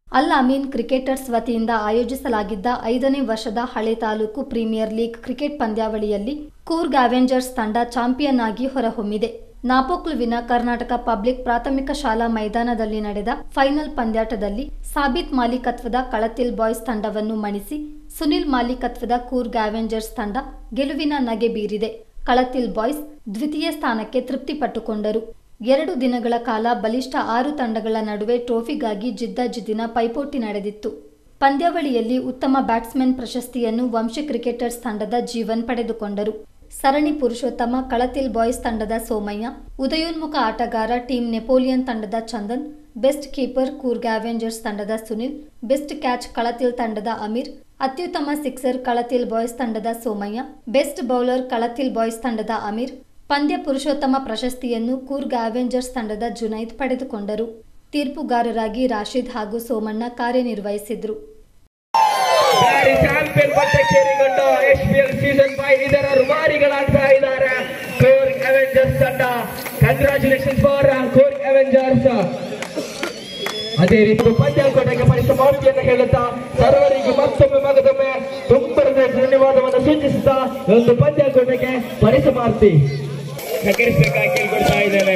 ಅಲ್ ಅಮೀನ್ ಕ್ರಿಕೆಟರ್ಸ್ ವತಿಯಿಂದ ಆಯೋಜಿಸಲಾಗಿದ್ದ ಐದನೇ ವರ್ಷದ ಹಳೆ ತಾಲೂಕು ಪ್ರೀಮಿಯರ್ ಲೀಗ್ ಕ್ರಿಕೆಟ್ ಪಂದ್ಯಾವಳಿಯಲ್ಲಿ ಕೂರ್ಗ್ ಅವೆಂಜರ್ಸ್ ತಂಡ ಚಾಂಪಿಯನ್ ಆಗಿ ಹೊರಹೊಮ್ಮಿದೆ ನಾಪೋಕ್ಲುವಿನ ಕರ್ನಾಟಕ ಪಬ್ಲಿಕ್ ಪ್ರಾಥಮಿಕ ಶಾಲಾ ಮೈದಾನದಲ್ಲಿ ನಡೆದ ಫೈನಲ್ ಪಂದ್ಯಾಟದಲ್ಲಿ ಸಾಬಿತ್ ಮಾಲೀಕತ್ವದ ಕಳತಿಲ್ ಬಾಯ್ಸ್ ತಂಡವನ್ನು ಮಣಿಸಿ ಸುನಿಲ್ ಮಾಲೀಕತ್ವದ ಕೂರ್ಗ್ ಅವೆಂಜರ್ಸ್ ತಂಡ ಗೆಲುವಿನ ನಗೆ ಬೀರಿದೆ ಕಳತಿಲ್ ಬಾಯ್ಸ್ ದ್ವಿತೀಯ ಸ್ಥಾನಕ್ಕೆ ತೃಪ್ತಿಪಟ್ಟುಕೊಂಡರು ಎರಡು ದಿನಗಳ ಕಾಲ ಬಲಿಷ್ಠ ಆರು ತಂಡಗಳ ನಡುವೆ ಟ್ರೋಫಿಗಾಗಿ ಜಿದ್ದಾಜಿದ್ದಿನ ಪೈಪೋಟಿ ನಡೆದಿತ್ತು ಪಂದ್ಯಾವಳಿಯಲ್ಲಿ ಉತ್ತಮ ಬ್ಯಾಟ್ಸ್ಮನ್ ಪ್ರಶಸ್ತಿಯನ್ನು ವಂಶಿ ಕ್ರಿಕೆಟರ್ಸ್ ತಂಡದ ಜೀವನ್ ಪಡೆದುಕೊಂಡರು ಸರಣಿ ಪುರುಷೋತ್ತಮ ಕಳತಿಲ್ ಬಾಯ್ಸ್ ತಂಡದ ಸೋಮಯ್ಯ ಉದಯೋನ್ಮುಖ ಆಟಗಾರ ಟೀಂ ನೆಪೋಲಿಯನ್ ತಂಡದ Chandan best keeper Coorg avengers ತಂಡದ ಸುನಿಲ್ ಬೆಸ್ಟ್ ಕ್ಯಾಚ್ ಕಳತಿಲ್ ತಂಡದ ಅಮೀರ್ ಅತ್ಯುತ್ತಮ ಸಿಕ್ಸರ್ ಕಳತಿಲ್ ಬಾಯ್ಸ್ ತಂಡದ Somaiah best bowler Kalathil boys ತಂಡದ ಅಮೀರ್ ಪಂದ್ಯ ಪುರುಷೋತ್ತಮ ಪ್ರಶಸ್ತಿಯನ್ನು ಕೂರ್ಗ್ ಅವೆಂಜರ್ಸ್ ತಂಡದ ಜುನೈದ್ ಪಡೆದುಕೊಂಡರು ತೀರ್ಪುಗಾರರಾಗಿ ರಾಶಿದ್ ಹಾಗೂ ಸೋಮಣ್ಣ ಕಾರ್ಯನಿರ್ವಹಿಸಿದ್ರು ಗಾಡಿ ಚಾಂಪಿಯನ್ ಪಟ್ಟಕ್ಕೇರಿಕೊಂಡು S P L season five ಇದರ ರುಮಾರಿಗಳಾಗ್ತಾ ಇದ್ದಾರೆ ಕೋರ್ಗ್ ಅವೆಂಜರ್ಸ್ ತಂಡ ಕಂಗ್ರಾಚುಲೇಷನ್ ಫಾರ್ ಕೋರ್ಗ್ ಅವೆಂಜರ್ಸ್ ಅದೇ ರೀತಿ ಪಂದ್ಯಾಲ್ಕೋಟೆಗೆ ಪರಿಸಮಾಪ್ತಿಯನ್ನು ಹೇಳುತ್ತಾ ಸರ್ವರಿಗೂ ಮತ್ತೊಮ್ಮೆ ಮಗದೊಮ್ಮೆ ತುಂಬ ಧನ್ಯವಾದವನ್ನು ಸೂಚಿಸುತ್ತಾ ಈ ಒಂದು ಪಂದ್ಯಾಲ್ಕೋಟೆಗೆ ಪರಿಸಮಾಪ್ತಿ ಸಕರಿಸಬೇಕಾಗಿ ಕೇಳ್ಕೊಳ್ತಾ ಇದ್ದೇನೆ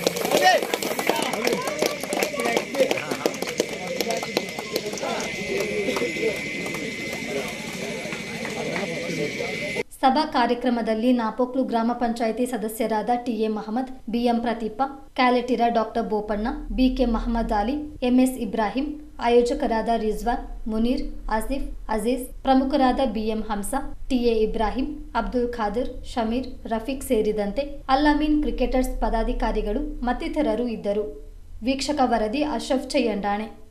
ಸಭಾ ಕಾರ್ಯಕ್ರಮದಲ್ಲಿ ನಾಪೋಕ್ಲು ಗ್ರಾಮ ಪಂಚಾಯಿತಿ ಸದಸ್ಯರಾದ ಟಿಎ ಮಹಮ್ಮದ್ ಬಿಎಂ ಪ್ರದೀಪ ಕ್ಯಾಲೆಟಿರ doctor Bopanna BK Mohammed Ali MS Ibrahim ಆಯೋಜಕರಾದ ರಿಜ್ವಾನ್ ಮುನೀರ್ ಆಸಿಫ್ ಅಜೀಜ್ ಪ್ರಮುಖರಾದ ಬಿಎಂ ಹಂಸ ಟಿಎ ಇಬ್ರಾಹಿಂ ಅಬ್ದುಲ್ ಖಾದರ್ ಶಮೀರ್ ರಫೀಕ್ ಸೇರಿದಂತೆ ಅಲ್ಲಮೀನ್ ಕ್ರಿಕೆಟರ್ಸ್ ಪದಾಧಿಕಾರಿಗಳು ಮತ್ತಿತರರು ಇದ್ದರು ವೀಕ್ಷಕ ವರದಿ ಅಶ್ರಫ್ ಚಯ್ಯಂಡಾಣೆ